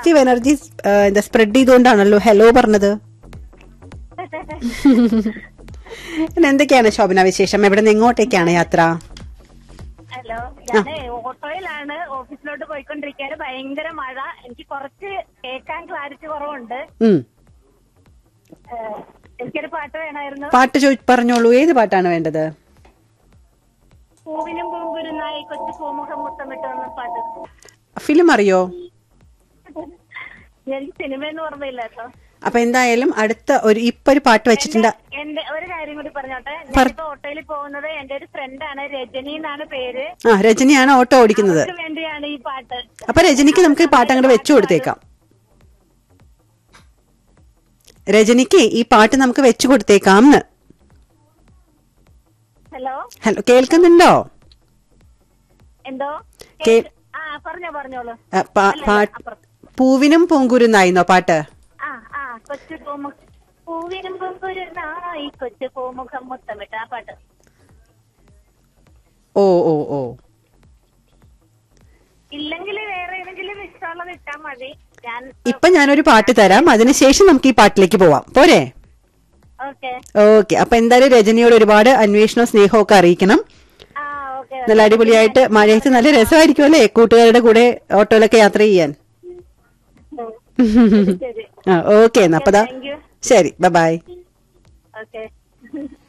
Positive energy എന്താ spread ചെയ്തുകൊണ്ടാണല്ലോ hello പറഞ്ഞത് പിന്നെ എന്തൊക്കെയാണ് ശോഭന വിശേഷം എവിടെ നിന്ന് എങ്ങോട്ടേക്കാണ് യാത്ര ഹലോ ഞാന് ഓട്ടോയിലാണ് ഓഫീസിലോട്ട് പോയിക്കൊണ്ടിരിക്കുകയാണ് ഭയങ്കര മഴ എനിക്ക് കുറച്ച് കേൾക്കാൻ ക്ലാരിറ്റി കുറവുണ്ട് ഉം ഏഹ്, എനിക്കൊരു പാട്ട് വേണമായിരുന്നു പാട്ട് ചോദി പറഞ്ഞോളൂ ഏത് പാട്ടാണ് വേണ്ടത് പൂവിനും പൂങ്കുരുന്നായി കൊച്ചു പൂമുഖം മുത്തമിട്ട് വന്ന പാട്ട് ഫിലിം അറിയോ എനിക്ക് സിനിമയെന്ന് ഓർമ്മയില്ല കേട്ടോ അപ്പൊ എന്തായാലും അടുത്ത ഒരു ഇപ്പൊ ഒരു പാട്ട് വെച്ചിട്ടുണ്ട് എന്റെ ഒരു കാര്യം കൂടി പറഞ്ഞോട്ടെ ഞാനിപ്പോ ഓട്ടോയിൽ പോകുന്നത് എന്റെ ഒരു ഫ്രണ്ടാണ് രജനി എന്നാണ് പേര് ആ രജനിയാണ് ഓട്ടോ ഓടിക്കുന്നത് അവർക്ക് വേണ്ടിയാണ് ഈ പാട്ട് അപ്പൊ രജനിക്ക് നമുക്ക് ഈ പാട്ട് അങ്ങോട്ട് വെച്ചു കൊടുത്തേക്കാം രജനിക്ക് ഈ പാട്ട് നമുക്ക് വെച്ചു കൊടുത്തേക്കാം എന്ന് ഹലോ ഹലോ കേൾക്കുന്നുണ്ടോ എന്തോ കേ- ആ പറഞ്ഞോ പറഞ്ഞോളൂ ആ, പാ- അല്ല, പാട്ട് അപ്പുറത്ത്. പൂവിനും പൂങ്കുരുന്നായിരുന്നോ പാട്ട് ആ ആ കൊച്ചു പൂമുഖ പൂവിനും പൂങ്കുരുന്നായി കൊച്ചു പൂമുഖം മുത്തമിട്ട് ആ പാട്ട് ഓ ഓ ഓ ഇല്ലെങ്കിൽ വേറെ ഏതെങ്കിലും ഇഷ്ടമുള്ളത് ഇട്ടാ മതി ഞാൻ ഇപ്പൊ ഞാനൊരു പാട്ട് തരാം അതിനുശേഷം നമുക്ക് ഈ പാട്ടിലേക്ക് പോവാം പോരെ ഓക്കെ ഓക്കെ അപ്പൊ എന്തായാലും രജനിയോട് ഒരുപാട് അന്വേഷണവും സ്നേഹവും ഒക്കെ അറിയിക്കണം ആ ഓക്കെ നല്ല അടിപൊളിയായിട്ട് മഴയത്ത് നല്ല രസമായിരിക്കും അല്ലേ കൂട്ടുകാരുടെ കൂടെ ഓട്ടോയിലൊക്കെ യാത്ര ചെയ്യാൻ ശരി ആ ഓക്കെ എന്നാ അപ്പൊ ദാ താങ്ക് യു ശരി ബൈ ഓക്കെ